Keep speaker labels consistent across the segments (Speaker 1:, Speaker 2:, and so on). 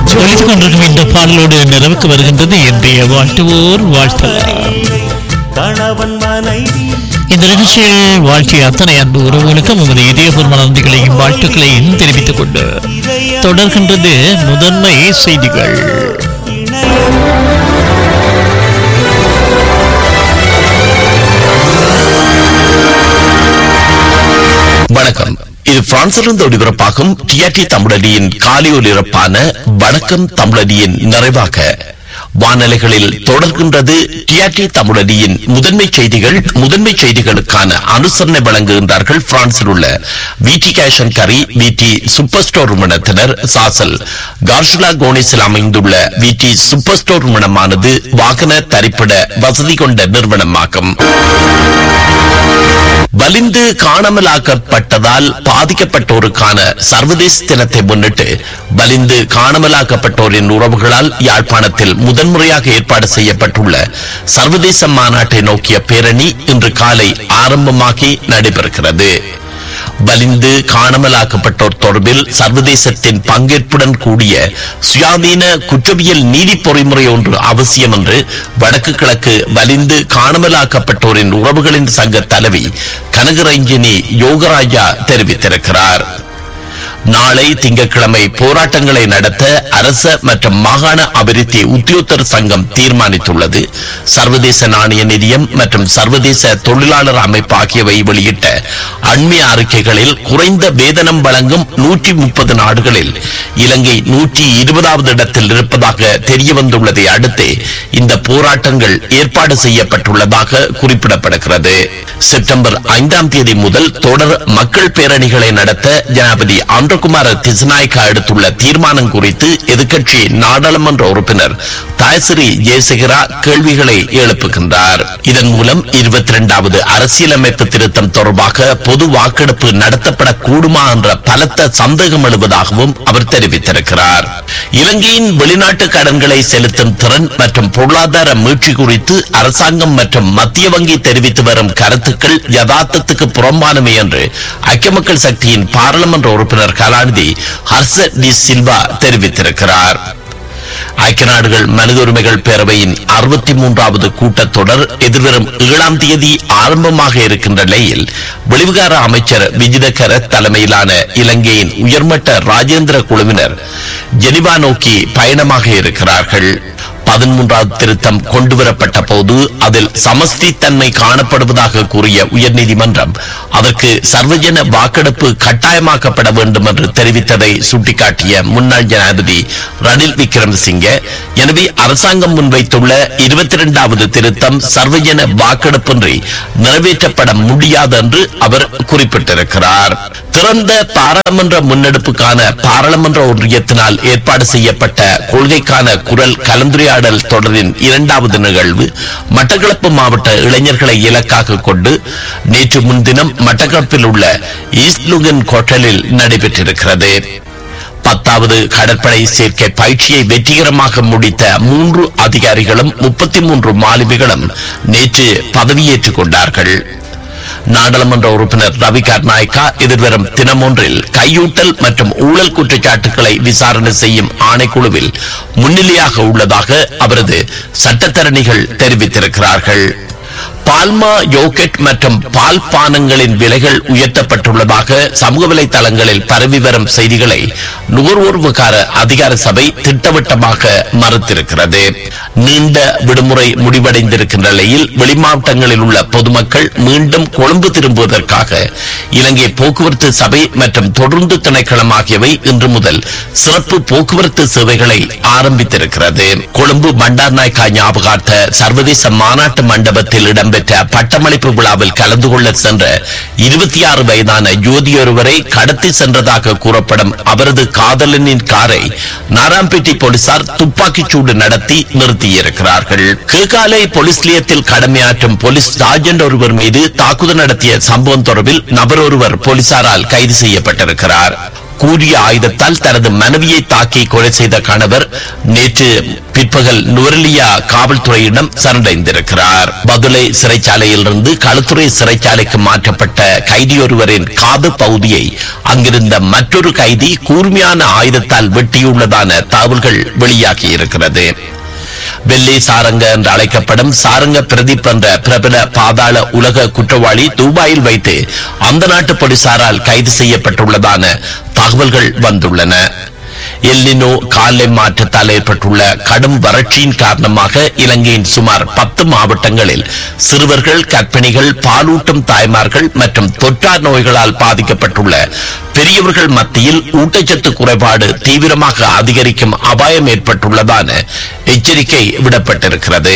Speaker 1: ஒழித்துக் கொண்டிருக்கும் இந்த பாடலோடு நிறைவுக்கு வருகின்றது இன்றைய வாழ்த்துவோர் வாழ்த்தலாம்
Speaker 2: கணவன் மனைவி
Speaker 1: இந்த நிகழ்ச்சியில் வாழ்த்திய அத்தனை அன்பு உறவுகளுக்கும் உமது இதயபூர்வ நன்றிகளையும் வாழ்த்துக்களையும் தெரிவித்துக் கொண்டு தொடர்கின்றது முதன்மை செய்திகள்
Speaker 3: வணக்கம் இது பிரான்சிலிருந்து ஒளிபரப்பாகும் டிஆர்டி தமிழடியின் காலை ஒலிபரப்பான வணக்கம் தமிழடியின் நிறைவாக வானலைகளில் தொடர்கின்றது டிஆர்டி தமிழடியின் முதன்மை செய்திகள் முதன்மை செய்திகளுக்கான அனுசரணை வழங்குகின்றார்கள் பிரான்சில் உள்ள விடி கேஷன் கரி விடி சூப்பர் ஸ்டோர் நிறுவனத்தினர் சாசல் கார்ஷுலா கோனிஸில் அமைந்துள்ள விடி சூப்பர் ஸ்டோர் நிறுவனமானது வாகன தரிப்பிட வசதி கொண்ட நிறுவனமாகும் வலிந்து காணாமலாக்கப்பட்டதால் பாதிக்கப்பட்டோருக்கான சர்வதேச தினத்தை முன்னிட்டு வலிந்து காணாமலாக்கப்பட்டோரின் உறவுகளால் யாழ்ப்பாணத்தில் முதன்முறையாக ஏற்பாடு செய்யப்பட்டுள்ள சர்வதேச மாநாட்டை நோக்கிய பேரணி இன்று காலை ஆரம்பமாகி நடைபெறுகிறது வலிந்து காணாமலாக்கப்பட்டோர் தொடர்பில் சர்வதேசத்தின் பங்கேற்புடன் கூடிய சுயாதீன குற்றவியல் நீதி பொறிமுறை ஒன்று அவசியம் என்று வடக்கு கிழக்கு வலிந்து காணாமலாக்கப்பட்டோரின் உறவுகளின் சங்க தலைவி கனகரஞ்சினி யோகராஜா தெரிவித்திருக்கிறார் நாளை திங்கட்கிழமை போராட்டங்களை நடத்த அரச மற்றும் மாகாண அபிவிருத்தி உத்தியோகத்தர் சங்கம் தீர்மானித்துள்ளது சர்வதேச நாணய நிதியம் மற்றும் சர்வதேச தொழிலாளர் அமைப்பு ஆகியவை வெளியிட்ட அண்மைய அறிக்கைகளில் குறைந்த வேதனம் வழங்கும் நூற்றி முப்பது நாடுகளில் இலங்கை நூற்றி இருபதாவது இடத்தில் இருப்பதாக தெரிய வந்துள்ளதை அடுத்து இந்த போராட்டங்கள் ஏற்பாடு செய்யப்பட்டுள்ளதாக குறிப்பிடப்படுகிறது செப்டம்பர் ஐந்தாம் தேதி முதல் தொடர் மக்கள் பேரணிகளை நடத்த ஜனாபதி ஆந்திரகுமார திசுநாயக்கா எடுத்துள்ள தீர்மானம் குறித்து எதிர்க்கட்சி நாடாளுமன்ற உறுப்பினர் தாயசிறி ஜெயசேகரா கேள்விகளை எழுப்புகின்றார் இதன் மூலம் இருபத்தி இரண்டாவது அரசியலமைப்பு திருத்தம் தொடர்பாக பொது வாக்கெடுப்பு நடத்தப்படக்கூடுமா என்ற பலத்த சந்தேகம் எழுவதாகவும் அவர் தெரிவித்திருக்கிறார் இலங்கையின் வெளிநாட்டு கடன்களை செலுத்தும் திறன் மற்றும் பொருளாதார மீட்சி குறித்து அரசாங்கம் மற்றும் மத்திய வங்கி தெரிவித்து வரும் கருத்துக்கள் யதார்த்தத்துக்கு புறம்பானவை என்று ஐக்கிய மக்கள் சக்தியின் பாராளுமன்ற உறுப்பினர் கலாநிதி ஹர்ஷ டி சில்வா தெரிவித்திருக்கிறார் ஐக்கிய நாடுகள் மனித உரிமைகள் பேரவையின் அறுபத்தி மூன்றாவது கூட்டத்தொடர் எதிர்வரும் ஏழாம் தேதி ஆரம்பமாக இருக்கின்ற நிலையில் வெளிவிகார அமைச்சர் விஜிதகர தலைமையிலான இலங்கையின் உயர்மட்ட ராஜேந்திர குழுவினர் ஜெனிவா நோக்கி பயணமாக இருக்கிறார்கள் பதிமூன்றாவது திருத்தம் கொண்டுவரப்பட்ட போது அதில் சமஸ்தி தன்மை காணப்படுவதாக கூறிய உயர்நீதிமன்றம் அதற்கு சர்வஜன வாக்கெடுப்பு கட்டாயமாக்கப்பட வேண்டும் என்று தெரிவித்ததை சுட்டிக்காட்டிய முன்னாள் ஜனாதிபதி ரணில் விக்ரமசிங்கே எனவே அரசாங்கம் முன்வைத்துள்ள இருபத்தி இரண்டாவது திருத்தம் சர்வஜன வாக்கெடுப்பின்றி நிறைவேற்றப்பட முடியாது என்று அவர் குறிப்பிட்டிருக்கிறார் திறந்த பாராளுமன்ற முன்னெடுப்புக்கான பாராளுமன்ற ஒன்றியத்தினால் ஏற்பாடு செய்யப்பட்ட கொள்கைக்கான குரல் கலந்துரையாடல் தொடரின் இரண்டாவது நிகழ்வு மட்டக்களப்பு மாவட்ட இளைஞர்களை இலக்காக கொண்டு நேற்று முன்தினம் மட்டக்களப்பில் உள்ள ஈஸ்ட்லுகன் ஹோட்டலில் நடைபெற்றிருக்கிறது பத்தாவது கடற்படை சேர்க்கை பயிற்சியை வெற்றிகரமாக முடித்த மூன்று அதிகாரிகளும் முப்பத்தி மூன்று மாலுமிகளும் நேற்று பதவியேற்றுக் கொண்டார்கள் நாடாளுமன்ற உறுப்பினர் ரவி கர்நாயக்கா எதிர்வரும் தினமொன்றில் கையூட்டல் மற்றும் ஊழல் குற்றச்சாட்டுகளை விசாரணை செய்யும் ஆணைக்குழுவில் முன்னிலையாக உள்ளதாக அவரது சட்டத்தரணிகள் தெரிவித்திருக்கிறார்கள் பால்மா யோகெட் மற்றும் பால் பானங்களின் விலைகள் உயர்த்தப்பட்டுள்ளதாக சமூக வலைதளங்களில் பரவி வரும் செய்திகளை நுகர்வோர் விவகார அதிகார சபை திட்டவட்டமாக மறுத்திருக்கிறது நீண்ட விடுமுறை முடிவடைந்திருக்கின்ற நிலையில் வெளிமாவட்டங்களில் உள்ள பொதுமக்கள் மீண்டும் கொழும்பு திரும்புவதற்காக இலங்கை போக்குவரத்து சபை மற்றும் தொடர்ந்து திணைக்களம் ஆகியவை இன்று முதல் சிறப்பு போக்குவரத்து சேவைகளை ஆரம்பித்திருக்கிறது கொழும்பு பண்டார் நாயக்கா ஞாபகார்த்த சர்வதேச மாநாட்டு மண்டபத்தில் இடம்பெற்ற பட்டமளிப்பு விழாவில் கலந்து கொள்ள சென்ற இருபத்தி ஆறு வயதான ஜோதி ஒருவரை கடத்தி சென்றதாக கூறப்படும் அவரது காதலனின் காரை நாராம்பேட்டை போலீசார் துப்பாக்கிச் சூடு நடத்தி நிறுத்தியிருக்கிறார்கள் கேகாலை போலீஸ் நிலையத்தில் கடமையாற்றும் போலீஸ் சார்ஜென்ட் ஒருவர் மீது தாக்குதல் நடத்திய சம்பவம் தொடர்பில் நபர் ஒருவர் போலீசாரால் கைது செய்யப்பட்டிருக்கிறார் கூறிய ஆயுதத்தால் தனது மனைவியை தாக்கி கொலை செய்த கணவர் நேற்று பிற்பகல் நுவரெலியா காவல்துறையிடம் சரணடைந்திருக்கிறார் பதுளை சிறைச்சாலையிலிருந்து களுத்துறை சிறைச்சாலைக்கு மாற்றப்பட்ட கைதியொருவரின் காது பகுதியை அங்கிருந்த மற்றொரு கைதி கூர்மையான ஆயுதத்தால் வெட்டியுள்ளதான தகவல்கள் வெளியாகி இருக்கிறது வெள்ளி சாரங்க என்று அழைக்கப்படும் சாரங்க பிரதீப் என்ற பிரபல பாதாள உலக குற்றவாளி துபாயில் வைத்து அந்த நாட்டு போலீசாரால் கைது செய்யப்பட்டுள்ளதான தகவல்கள் வந்துள்ளன எல்லினோ காலை மாற்றத்தால் ஏற்பட்டுள்ள கடும் வறட்சியின் காரணமாக இலங்கையின் சுமார் பத்து மாவட்டங்களில் சிறுவர்கள் கர்ப்பிணிகள் பாலூட்டும் தாய்மார்கள் மற்றும் தொற்றா நோய்களால் பாதிக்கப்பட்டுள்ள பெரியவர்கள் மத்தியில் ஊட்டச்சத்து குறைபாடு தீவிரமாக அதிகரிக்கும் அபாயம் ஏற்பட்டுள்ளதான எச்சரிக்கை விடப்பட்டிருக்கிறது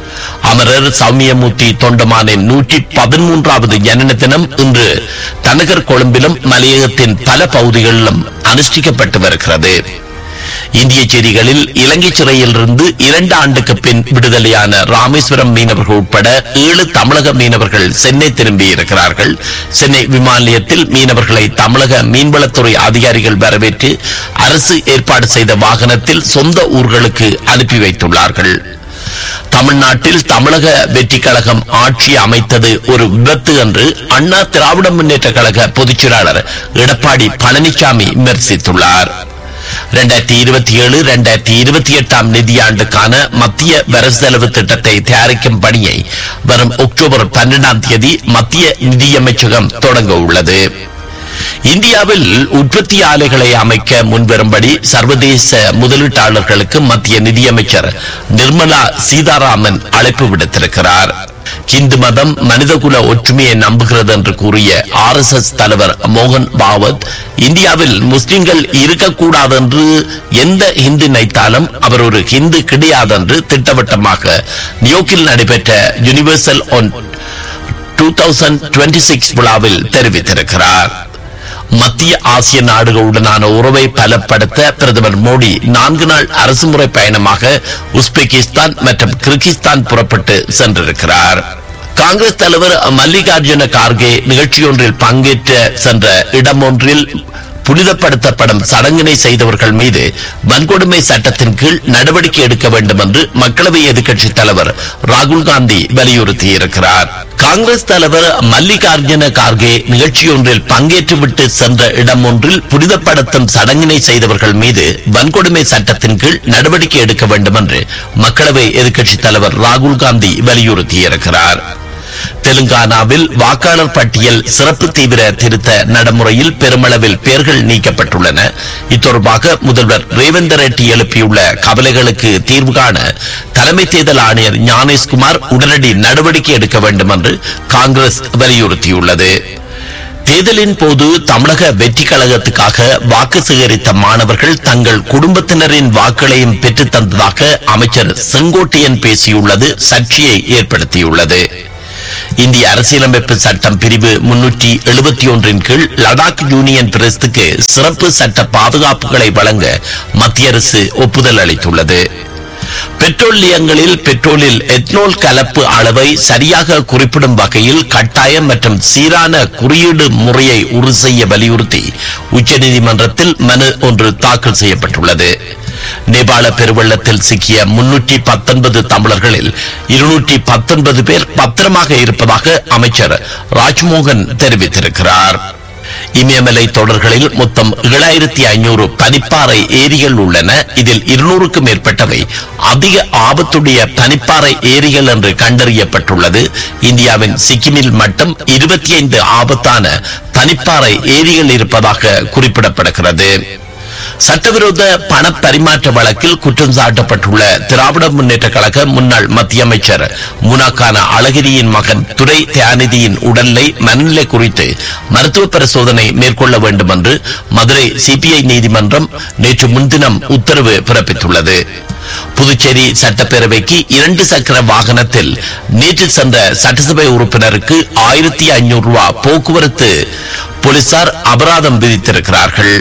Speaker 3: அமரர் சௌமியமூர்த்தி தொண்டமானின் நூற்றி பதிமூன்றாவது ஜனன தினம் இன்று தனகர் கொழும்பிலும் மலையகத்தின் பல பகுதிகளிலும் அனுஷ்டிக்கப்பட்டு வருகிறது இந்திய செய்திகளில் இலங்கை சிறையிலிருந்து இரண்டு ஆண்டுக்கு பின் விடுதலையான ராமேஸ்வரம் மீனவர்கள் உட்பட ஏழு தமிழக மீனவர்கள் சென்னை திரும்பி இருக்கிறார்கள் சென்னை விமான நிலையத்தில் மீனவர்களை தமிழக மீன்வளத்துறை அதிகாரிகள் வரவேற்று அரசு ஏற்பாடு செய்த வாகனத்தில் சொந்த ஊர்களுக்கு அனுப்பி வைத்துள்ளார்கள் தமிழ்நாட்டில் தமிழக வெற்றி கழகம் ஆட்சி அமைத்தது ஒரு விபத்து என்று அண்ணா திராவிட முன்னேற்ற கழக பொதுச் செயலாளர் எடப்பாடி பழனிசாமி விமர்சித்துள்ளார் இரண்டாயிரத்தி இருபத்தி ஏழு இரண்டாயிரத்தி இருபத்தி எட்டாம் நிதியாண்டுக்கான மத்திய வரவு செலவு திட்டத்தை தயாரிக்கும் பணியை வரும் அக்டோபர் பன்னெண்டாம் தேதி மத்திய நிதியமைச்சகம் தொடங்க உள்ளது இந்தியாவில் உற்பத்தி ஆலைகளை அமைக்க முன்வரும்படி சர்வதேச முதலீட்டாளர்களுக்கு மத்திய நிதியமைச்சர் நிர்மலா சீதாராமன் அழைப்பு விடுத்திருக்கிறார் இந்து மதம் மனிதகுல ஒற்றுமையை நம்புகிறது என்று கூறிய ஆர் எஸ் எஸ் தலைவர் மோகன் பாவத் இந்தியாவில் முஸ்லிம்கள் இருக்கக்கூடாது என்று எந்த ஹிந்து நினைத்தாலும் அவர் ஒரு ஹிந்து கிடையாது என்று திட்டவட்டமாக நியோக்கில் நடைபெற்ற universal one two thousand twenty six விழாவில் தெரிவித்திருக்கிறார் மத்திய ஆசிய நாடுகளுடனான உறவை பலப்படுத்த பிரதமர் மோடி நான்கு நாள் அரசுமுறை பயணமாக உஸ்பெகிஸ்தான் மற்றும் கிர்கிஸ்தான் புறப்பட்டு சென்றிருக்கிறார் காங்கிரஸ் தலைவர் மல்லிகார்ஜுன கார்கே நிகழ்ச்சியொன்றில் பங்கேற்ற சென்ற இடமொன்றில் புனிதப்படுத்தப்படும் சடங்கினை செய்தவர்கள் மீது வன்கொடுமை சட்டத்தின் கீழ் நடவடிக்கை எடுக்க வேண்டும் என்று மக்களவை எதிர்க்கட்சித் தலைவர் ராகுல் காந்தி வலியுறுத்தியிருக்கிறார் காங்கிரஸ் தலைவர் மல்லிகார்ஜுன கார்கே நிகழ்ச்சியொன்றில் பங்கேற்றுவிட்டு சென்ற இடம் ஒன்றில் புனிதப்படுத்தும் சடங்கினை செய்தவர்கள் மீது வன்கொடுமை சட்டத்தின் கீழ் நடவடிக்கை எடுக்க வேண்டும் என்று மக்களவை எதிர்க்கட்சித் தலைவர் ராகுல் காந்தி வலியுறுத்தியிருக்கிறார் தெலுங்கானாவில் வாக்காளர் பட்டியல் சிறப்பு தீவிர திருத்த நடைமுறையில் பெருமளவில் பெயர்கள் நீக்கப்பட்டுள்ளன இத்தொடர்பாக முதல்வர் ரேவந்த ரெட்டி எழுப்பியுள்ள கவலைகளுக்கு தீர்வு காண தலைமை தேர்தல் ஆணையர் ஞானேஷ்குமார் உடனடி நடவடிக்கை எடுக்க வேண்டும் என்று காங்கிரஸ் வலியுறுத்தியுள்ளது தேர்தலின் போது தமிழக வெற்றி கழகத்துக்காக வாக்கு சேகரித்த மாணவர்கள் தங்கள் குடும்பத்தினரின் வாக்குகளையும் பெற்றுத் தந்ததாக அமைச்சர் செங்கோட்டையன் பேசியுள்ளது சர்ச்சையை ஏற்படுத்தியுள்ளது இந்திய அரசியலமைப்பு சட்டம் பிரிவு முன்னூற்றி எழுபத்தி ஒன்றின் கீழ் லடாக் யூனியன் பிரதேசத்துக்கு சிறப்பு சட்ட பாதுகாப்புகளை வழங்க மத்திய அரசு ஒப்புதல் அளித்துள்ளது பெட்ரோல் நிலையங்களில் பெட்ரோலில் எத்னோல் கலப்பு அளவை சரியாக குறிப்பிடும் வகையில் கட்டாயம் மற்றும் சீரான குறியீடு முறையை உறுதி செய்ய வலியுறுத்தி உச்சநீதிமன்றத்தில் மனு ஒன்று தாக்கல் செய்யப்பட்டுள்ளது நேபாள பெருவெள்ளத்தில் சிக்கிய முன்னூற்றி பத்தொன்பது தமிழர்களில் இருநூற்றி பத்தொன்பது பேர் பத்திரமாக இருப்பதாக அமைச்சர் ராஜ்மோகன் தெரிவித்திருக்கிறார் இமயமலை தொடர்களில் மொத்தம் ஏழாயிரத்தி ஐநூறு பனிப்பாறை ஏரிகள் உள்ளன இதில் இருநூறுக்கும் மேற்பட்டவை அதிக ஆபத்துடைய பனிப்பாறை ஏரிகள் என்று கண்டறியப்பட்டுள்ளது இந்தியாவின் சிக்கிமில் மட்டும் இருபத்தி ஐந்து ஆபத்தான பனிப்பாறை ஏரிகள் இருப்பதாக குறிப்பிடப்படுகிறது சட்டவிரோத பண பரிமாற்ற வழக்கில் குற்றம் சாட்டப்பட்டுள்ள திராவிட முன்னேற்ற கழக முன்னாள் மத்திய அமைச்சர் முனாக்கான அழகிரியின் மகன் துரை தயாநிதியின் உடல்நிலை மனநிலை குறித்து மருத்துவ பரிசோதனை மேற்கொள்ள வேண்டும் என்று மதுரை சிபிஐ நீதிமன்றம் நேற்று முன்தினம் உத்தரவு பிறப்பித்துள்ளது புதுச்சேரி சட்டப்பேரவைக்கு இரண்டு சக்கர வாகனத்தில் நேற்று சென்ற சட்டசபை உறுப்பினருக்கு ஆயிரத்தி ஐநூறு ரூபாய் போக்குவரத்து போலீசார் அபராதம் விதித்திருக்கிறார்கள்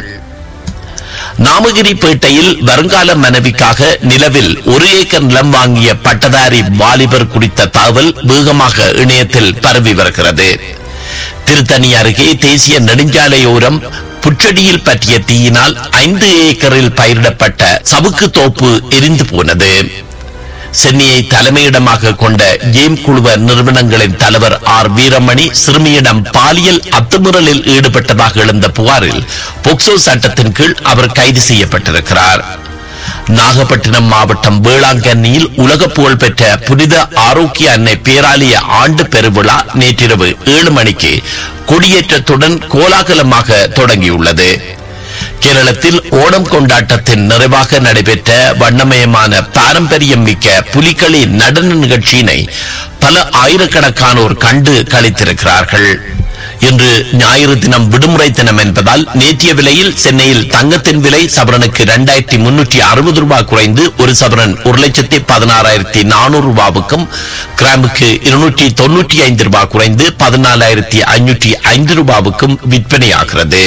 Speaker 3: நாமகிரிப்பேட்டையில் வருங்கால மனைவிக்காக நிலவில் ஒரு ஏக்கர் நிலம் வாங்கிய பட்டதாரி வாலிபர் குறித்த தகவல் வேகமாக இணையத்தில் பரவி வருகிறது திருத்தணி அருகே தேசிய நெடுஞ்சாலையோரம் புற்றடியில் பற்றிய தீயினால் ஐந்து ஏக்கரில் பயிரிடப்பட்ட சவுக்கு தோப்பு எரிந்து போனது சென்னையை தலைமையிடமாக கொண்ட ஜேம் குழுவ நிறுவனங்களின் தலைவர் ஆர் வீரமணி சிறுமியிடம் பாலியல் அத்துமீறலில் ஈடுபட்டதாக எழுந்த புகாரில் போக்சோ சட்டத்தின் கீழ் அவர் கைது செய்யப்பட்டிருக்கிறார் நாகப்பட்டினம் மாவட்டம் வேளாங்கண்ணியில் உலக புகழ்பெற்ற புனித ஆரோக்கிய அன்னை பேராலய ஆண்டு பெருவிழா நேற்றிரவு ஏழு மணிக்கு கொடியேற்றத்துடன் கோலாகலமாக தொடங்கியுள்ளது கேரளத்தில் ஓணம் கொண்டாட்டத்தின் நிறைவாக நடைபெற்ற வண்ணமயமான பாரம்பரியம் மிக்க புலிகளி நடன நிகழ்ச்சியினை பல ஆயிரக்கணக்கானோர் கண்டு களித்திருக்கிறார்கள் இன்று ஞாயிறு தினம் விடுமுறை தினம் என்பதால் நேற்றைய விலையில் சென்னையில் தங்கத்தின் விலை சவரனுக்கு இரண்டாயிரத்தி முன்னூற்றி அறுபது ரூபாய் குறைந்து ஒரு சவரன் ஒரு லட்சத்தி பதினாறாயிரத்தி நானூறு ரூபாவுக்கும் கிராமுக்கு இருநூற்றி தொன்னூற்றி ஐந்து ரூபாய் குறைந்து பதினாலாயிரத்தி ஐநூற்றி ஐந்து ரூபாவுக்கும் விற்பனையாகிறது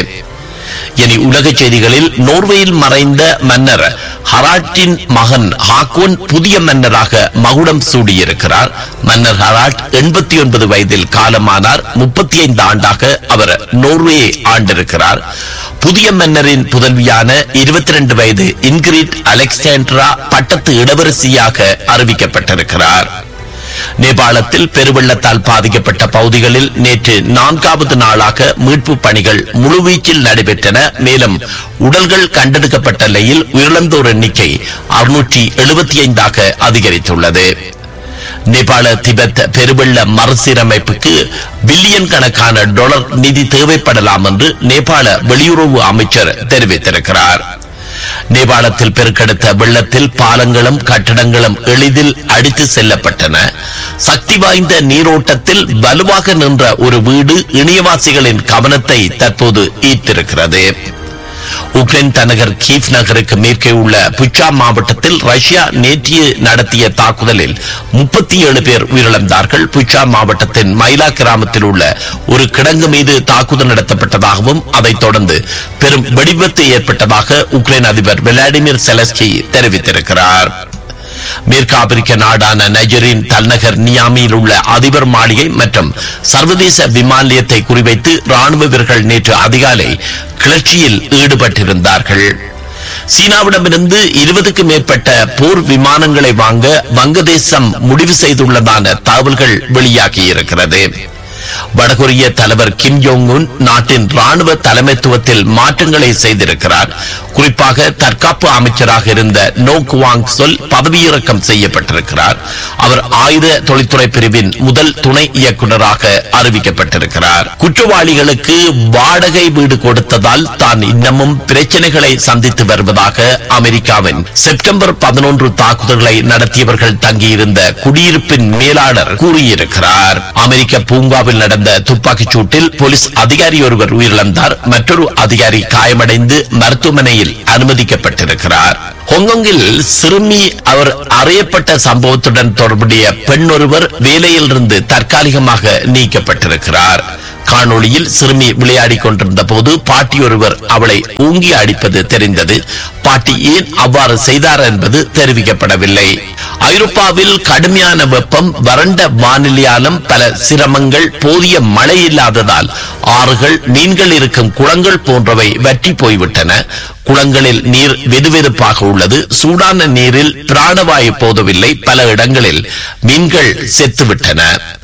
Speaker 3: இனி உலக செய்திகளில் நோர்வேயில் மறைந்த மன்னர் ஹராட்டின் மகன் ஹாக்கோன் புதிய மன்னராக மகுடம் சூடியிருக்கிறார் மன்னர் ஹராட் எண்பத்தி ஒன்பது வயதில் காலமானார் முப்பத்தி ஐந்து ஆண்டாக அவர் நோர்வேயை ஆண்டிருக்கிறார் புதிய மன்னரின் புதல்வியான இருபத்தி ரெண்டு வயது இன்கிரிட் அலெக்சாண்ட்ரா பட்டத்து இளவரசியாக அறிவிக்கப்பட்டிருக்கிறார் நேபாளத்தில் பெருவெள்ளத்தால் பாதிக்கப்பட்ட பகுதிகளில் நேற்று நான்காவது நாளாக மீட்பு பணிகள் முழுவீச்சில் நடைபெற்றன மேலும் உடல்கள் கண்டெடுக்கப்பட்ட நிலையில் உயிரிழந்தோர் எண்ணிக்கை அறுநூற்றி எழுபத்தி ஐந்தாக அதிகரித்துள்ளது நேபாள திபெத் பெருவெள்ள மறுசீரமைப்புக்கு பில்லியன் கணக்கான டாலர் நிதி தேவைப்படலாம் என்று நேபாள வெளியுறவு அமைச்சர் தெரிவித்திருக்கிறார் நேபாளத்தில் பெருக்கெடுத்த வெள்ளத்தில் பாலங்களும் கட்டடங்களும் எளிதில் அடித்து செல்லப்பட்டன சக்தி வாய்ந்த நீரோட்டத்தில் வலுவாக நின்ற ஒரு வீடு இணையவாசிகளின் கவனத்தை தற்போது ஈர்த்திருக்கிறது உக்ரைன் தலைநகர் கீவ் நகருக்கு மேற்கே உள்ள புச்சா மாவட்டத்தில் ரஷ்யா நேற்று நடத்திய தாக்குதலில் முப்பத்தி ஏழு பேர் உயிரிழந்தார்கள் புச்சா மாவட்டத்தின் மைலா கிராமத்தில் உள்ள ஒரு கிடங்கு மீது தாக்குதல் நடத்தப்பட்டதாகவும் அதைத் தொடர்ந்து பெரும் வெடிவிபத்து ஏற்பட்டதாக உக்ரைன் அதிபர் விளாடிமிர் செலஸ்கி தெரிவித்திருக்கிறார் மேற்கு ஆப்பிரிக்க நாடான நைஜரின் தலைநகர் நியாமியில் உள்ள அதிபர் மாளிகை மற்றும் சர்வதேச விமான நிலையத்தை குறிவைத்து ராணுவ வீரர்கள் நேற்று அதிகாலை கிளர்ச்சியில் ஈடுபட்டிருந்தார்கள் சீனாவிடமிருந்து இருபதுக்கும் மேற்பட்ட போர் விமானங்களை வாங்க வங்கதேசம் முடிவு செய்துள்ளதான தகவல்கள் வெளியாகியிருக்கிறது வடகொரிய தலைவர் கிம் ஜோங் உன் நாட்டின் ராணுவ தலைமைத்துவத்தில் மாற்றங்களை செய்திருக்கிறார் குறிப்பாக தற்காப்பு அமைச்சராக இருந்த நோ குவாங் சொல் பதவியிறக்கம் செய்யப்பட்டிருக்கிறார் அவர் ஆயுத தொழில்துறை பிரிவின் முதல் துணை இயக்குநராக அறிவிக்கப்பட்டிருக்கிறார் குற்றவாளிகளுக்கு வாடகை வீடு கொடுத்ததால் தான் இன்னமும் பிரச்சனைகளை சந்தித்து வருவதாக அமெரிக்காவின் செப்டம்பர் பதினொன்று தாக்குதல்களை நடத்தியவர்கள் தங்கியிருந்த குடியிருப்பின் மேலாளர் கூறியிருக்கிறார் அமெரிக்க பூங்காவில் நடந்த துப்பாக்கிச் சூட்டில் போலீஸ் அதிகாரி ஒருவர் உயிரிழந்தார் மற்றொரு அதிகாரி காயமடைந்து மருத்துவமனையில் அனுமதிக்கப்பட்டிருக்கிறார் ஹாங்காங்கில் சிறுமி அவர் அறையப்பட்ட சம்பவத்துடன் தொடர்புடைய பெண் ஒருவர் வேலையிலிருந்து தற்காலிகமாக நீக்கப்பட்டிருக்கிறார் காணொளியில் சிறுமி விளையாடிக் கொண்டிருந்த போது பாட்டி ஒருவர் அவளை ஊங்கி அடிப்பது தெரிந்தது பாட்டி ஏன் அவ்வாறு செய்தார் என்பது தெரிவிக்கப்படவில்லை ஐரோப்பாவில் கடுமையான வெப்பம் வறண்ட வானிலையாலும் பல சிரமங்கள் போதிய மழை இல்லாததால் ஆறுகள் மீன்கள் இருக்கும் குளங்கள் போன்றவை வற்றி போய்விட்டன குளங்களில் நீர் வெதுவெதுப்பாக உள்ளது சூடான நீரில் பிராணவாயு போதவில்லை பல இடங்களில் மீன்கள் செத்துவிட்டன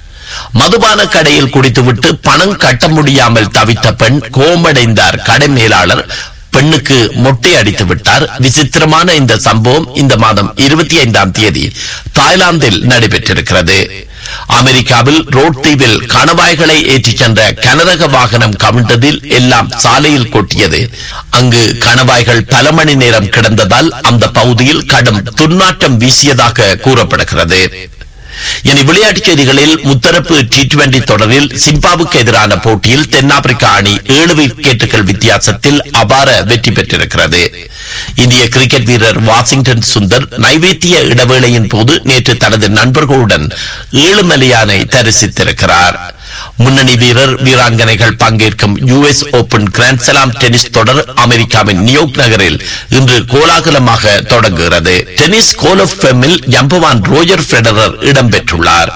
Speaker 3: மதுபான கடையில் குடித்துவிட்டு பணம் கட்ட முடியாமல் தவித்த பெண் கோமடைந்தார் கடை மேலாளர் பெண்ணுக்கு மொட்டை அடித்து விட்டார் விசித்திரமான இந்த சம்பவம் இந்த மாதம் இருபத்தி ஐந்தாம் தேதி தாய்லாந்தில் நடைபெற்றிருக்கிறது அமெரிக்காவில் ரோட் தீவில் கணவாய்களை ஏற்றிச் சென்ற கனரக வாகனம் கவிழ்ந்ததில் எல்லாம் சாலையில் கொட்டியது அங்கு கணவாய்கள் பல மணி நேரம் கிடந்ததால் அந்த பகுதியில் கடும் துர்நாற்றம் வீசியதாக கூறப்படுகிறது இனி விளையாட்டுச் செய்திகளில் முத்தரப்பு டி டுவெண்டி தொடரில் சிம்பாவுக்கு எதிரான போட்டியில் தென்னாப்பிரிக்கா அணி ஏழு விக்கெட்டுகள் வித்தியாசத்தில் அபார வெற்றி பெற்றிருக்கிறது இந்திய கிரிக்கெட் வீரர் வாஷிங்டன் சுந்தர் நைவேத்திய இடைவேளையின் போது நேற்று தனது நண்பர்களுடன் ஏழுமலையானை தரிசித்திருக்கிறார் முன்னணி வீரர் வீராங்கனைகள் பங்கேற்கும் யுஎஸ் ஓபன் கிராண்ட்ஸ்லாம் டென்னிஸ் தொடர் அமெரிக்காவின் நியூயார்க் நகரில் இன்று கோலாகலமாக தொடங்குகிறது டென்னிஸ் கோல் ஆஃப் ஃபெமில் ஜம்பவான் ரோஜர் ஃபெடரர் இடம்பெற்றுள்ளார்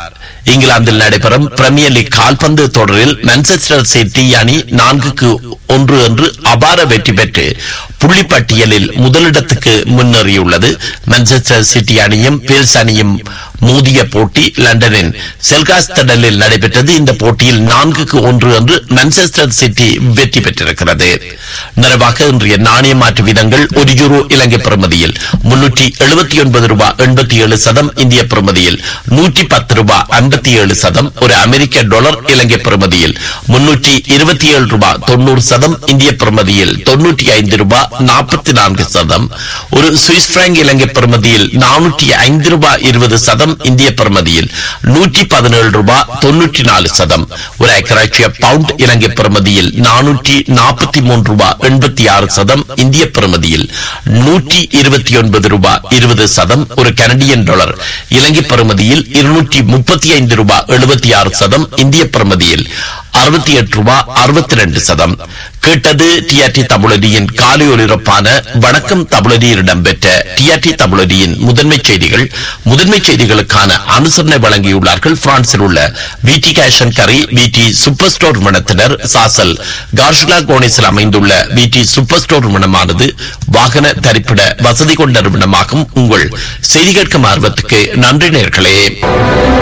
Speaker 3: இங்கிலாந்தில் நடைபெறும் பிரீமியர் லீக் கால்பந்து தொடரில் மான்செஸ்டர் சிட்டி அணி நான்குக்கு ஒன்று என்று அபார வெற்றி பெற்று புள்ளிப்பட்டியலில் முதலிடத்துக்கு முன்னேறியுள்ளது மான்செஸ்டர் சிட்டி அணியும் பேல்ஸ் அணியும் மோதிய போட்டி லண்டனின் செல்காஸ்டடலில் நடைபெற்றது இந்த போட்டியில் நான்குக்கு ஒன்று என்று மான்செஸ்டர் சிட்டி வெற்றி பெற்றிருக்கிறது நிறைவாக இன்றைய நாணய மாற்று வீதங்கள் ஒரு யூரோ இலங்கை பிரமதியில் முன்னூற்றி எழுபத்தி ஒன்பது ரூபாய் எண்பத்தி ஏழு சதம் இந்திய பிரமதியில் நூற்றி பத்து ரூபாய் ஐம்பத்தி ஏழு சதம் ஒரு அமெரிக்க டாலர் இலங்கை பிரமதியில் முன்னூற்றி இருபத்தி ஏழு ரூபாய் தொண்ணூறு சதம் இந்திய பிரமதியில் தொன்னூற்றி ஐந்து ரூபாய் நாற்பத்தி நான்கு சதம் ஒரு சுவிஸ் பிராங்க் இலங்கை பிரமதியில் நானூற்றி ஐந்து ரூபாய் இருபது சதம் இந்திய பிரமதியில் நூற்றி பதினேழு ரூபாய் தொன்னூற்றி நாலு சதம் ஒரு ஐக்கராட்சிய பவுண்ட் இலங்கை பிரமதியில் நானூற்றி நாற்பத்தி மூன்று ரூபாய் எண்பத்தி ஆறு சதம் இந்திய பிரமதியில் நூற்றி இருபத்தி ஒன்பது ரூபாய் இருபது சதம் ஒரு கனடியன் டாலர் இலங்கை பிரமதியில் இருநூற்றி முப்பத்தி ஐந்து ரூபாய் எழுபத்தி ஆறு சதம் இந்திய பிரமதியில் அறுபத்தி எட்டு ரூபாய் அறுபத்தி ரெண்டு சதம் கேட்டது டிஆர்டி தமிழடியின் காலை ஒலிபரப்பான வணக்கம் தமிழடியில் இடம்பெற்ற டிஆர்டி தமிழடியின் முதன்மை செய்திகள் முதன்மை செய்திகளுக்கான அனுசரணை வழங்கியுள்ளார்கள் பிரான்சில் உள்ள விடி கேஷன் கரி விடி சூப்பர் ஸ்டோர் நிறுவனத்தினர் சாசல் கார்ஷுலா கோனிஸில் அமைந்துள்ள விடி சூப்பர் ஸ்டோர் நிறுவனமானது வாகன தரிப்பிட வசதி கொண்ட நிறுவனமாகும் உங்கள் செய்தி கேட்கும் ஆர்வத்துக்கு நன்றி நேர்களே